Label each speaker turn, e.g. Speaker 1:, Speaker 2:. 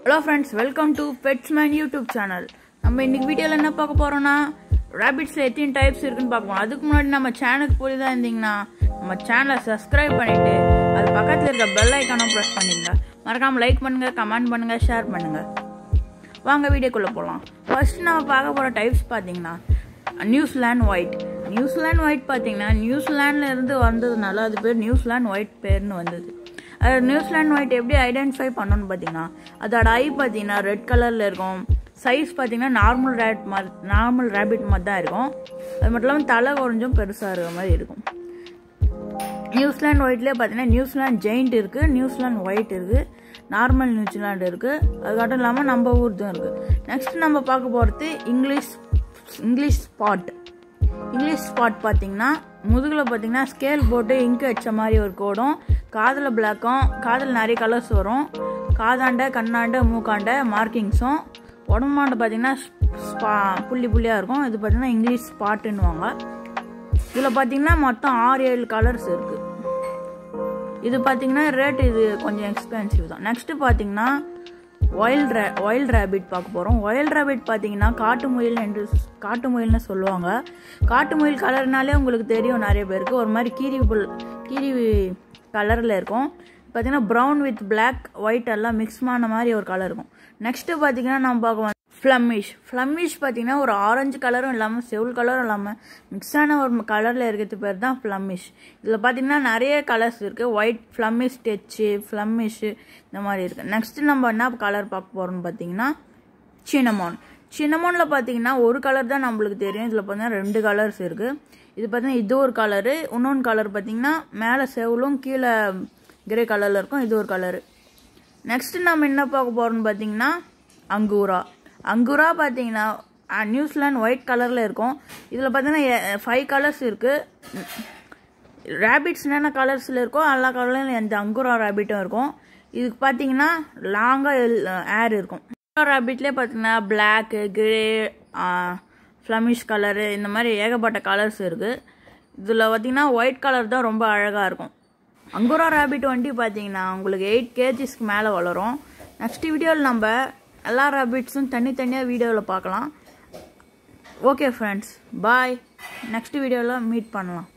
Speaker 1: hello friends welcome to Petsman YouTube channel நம்ம இன்னைக்கு வீடியோவில் என்ன பார்க்க போகிறோம்னா ரேபிட்ஸில் எத்தனை டைப்ஸ் இருக்குன்னு பார்க்க போறோம் அதுக்கு முன்னாடி நம்ம சேனலுக்கு புரியுதா இருந்தீங்கன்னா நம்ம சேனலை சப்ஸ்கிரைப் பண்ணிவிட்டு அது பக்கத்தில் இருக்க பெல் ஐக்கானும் ப்ரெஸ் பண்ணிடுங்க மறக்காமல் லைக் பண்ணுங்கள் கமெண்ட் பண்ணுங்கள் ஷேர் பண்ணுங்கள் வாங்க வீடியோக்குள்ளே போகலாம் ஃபர்ஸ்ட் நம்ம பார்க்க போகிற டைப்ஸ் பார்த்தீங்கன்னா நியூசிலாண்ட் ஒயிட் நியூசிலாண்ட் ஒயிட் பார்த்தீங்கன்னா நியூசிலாண்டில் இருந்து வந்ததுனால அது பேர் நியூசிலாண்ட் ஒயிட் பேர்னு வந்தது அது நியூசிலாண்ட் ஒயிட் எப்படி ஐடென்டிஃபை பண்ணணும்னு பார்த்தீங்கன்னா அதோட ஐ பார்த்தீங்கன்னா ரெட் கலரில் இருக்கும் சைஸ் பார்த்தீங்கன்னா நார்மல் ரேட் மாதிரி நார்மல் ரேபிட் மாதிரி தான் இருக்கும் அது மட்டும் இல்லாமல் தலை கொஞ்சம் பெருசாக இருக்கிற மாதிரி இருக்கும் நியூசிலாண்ட் ஒயிட்லேயே பார்த்தீங்கன்னா நியூசிலாண்ட் ஜெயிண்ட் இருக்குது நியூசிலாண்ட் ஒயிட் இருக்குது நார்மல் நியூசிலாண்ட் இருக்குது அதுக்காட்டும் இல்லாமல் நம்ம ஊர் தான் இருக்குது நெக்ஸ்ட் நம்ம பார்க்க போகிறது English English spot English spot பார்த்தீங்கன்னா முதுகில் பார்த்தீங்கன்னா ஸ்கேல் போட்டு இங்கு அடிச்ச மாதிரி ஒரு கோடும் காதில் பிளாக்கும் காதில் நிறைய கலர்ஸ் வரும் காதாண்ட கண்ணாண்ட மூக்காண்ட மார்க்கிங்ஸும் உடம்பாண்ட பார்த்தீங்கன்னா ஸ்பா புள்ளி புள்ளியாக இருக்கும் இது பார்த்தீங்கன்னா இங்கிலீஷ் ஸ்பாட்டுன்னுவாங்க இதில் பார்த்தீங்கன்னா மொத்தம் ஆறு ஏழு கலர்ஸ் இருக்குது இது பார்த்தீங்கன்னா ரேட் இது கொஞ்சம் எக்ஸ்பென்சிவ் தான் நெக்ஸ்ட்டு பார்த்தீங்கன்னா ஒயில்ட் ரே ஒயில்ட் ரேபிட் பார்க்க போகிறோம் ஒயில்ட் ரேபிட் பார்த்தீங்கன்னா காட்டு முயல் என்று காட்டு முயல்னு சொல்லுவாங்க காட்டு முயல் கலர்னாலே உங்களுக்கு தெரியும் நிறைய பேருக்கு ஒரு மாதிரி கீரி புல் கீரி கலரில் இருக்கும் பார்த்தீங்கன்னா ப்ரௌன் வித் பிளாக் ஒயிட் எல்லாம் மிக்ஸ் ஆன மாதிரி ஒரு கலர் இருக்கும் நெக்ஸ்ட்டு பார்த்தீங்கன்னா நம்ம பார்க்க ஃப்ளம்மிஷ் ஃப்ளம்மிஷ் பார்த்தீங்கன்னா ஒரு ஆரஞ்சு கலரும் இல்லாமல் செவல் கலரும் இல்லாமல் மிக்ஸான ஒரு கலரில் இருக்கிறது பேர் தான் ஃப்ளம்மிஷ் இதில் பார்த்தீங்கன்னா நிறைய கலர்ஸ் இருக்குது ஒயிட் ஃப்ளம்மிஷ் டெச்சு ஃப்ளம்மிஷு இந்த மாதிரி இருக்குது நெக்ஸ்ட்டு நம்ம என்ன கலர் பார்க்க போகிறோம்னு பார்த்தீங்கன்னா சின்னமோன் சின்னமோனில் பார்த்தீங்கன்னா ஒரு கலர் தான் நம்மளுக்கு தெரியும் இதில் பார்த்தீங்கன்னா ரெண்டு கலர்ஸ் இருக்குது இது பார்த்தீங்கன்னா இது ஒரு கலரு இன்னொன்று கலர் பார்த்தீங்கன்னா மேலே செவலும் கீழே கிரே கலரில் இருக்கும் இது ஒரு கலரு நெக்ஸ்ட்டு நம்ம என்ன பார்க்க போகிறோம்னு பார்த்தீங்கன்னா அங்கூரா அங்குரா பார்த்தீங்கன்னா நியூசிலாண்ட் ஒயிட் கலரில் இருக்கும் இதில் பார்த்தீங்கன்னா ஃபைவ் கலர்ஸ் இருக்குது ரேபிட்ஸ் என்னென்ன கலர்ஸில் இருக்கோ எல்லா கலர்லையும் எந்த அங்குரா ரேபிட்டும் இருக்கும் இதுக்கு பார்த்தீங்கன்னா லாங்காக ஏர் இருக்கும் ரேபிட்லேயே பார்த்தீங்கன்னா பிளாக்கு கிரே ஃப்ளமிஷ் கலரு இந்த மாதிரி ஏகப்பட்ட கலர்ஸ் இருக்குது இதில் பார்த்தீங்கன்னா ஒயிட் கலர் தான் ரொம்ப அழகாக இருக்கும் அங்குரா ரேபிட் வண்டி பார்த்தீங்கன்னா உங்களுக்கு எயிட் கேஜிஸ்க்கு மேலே வளரும் நெக்ஸ்ட் வீடியோவில் நம்ம எல்லா ரேபிட்ஸும் தனித்தனியாக வீடியோவில் பார்க்கலாம் ஓகே ஃப்ரெண்ட்ஸ் பாய் நெக்ஸ்ட் வீடியோவில் மீட் பண்ணலாம்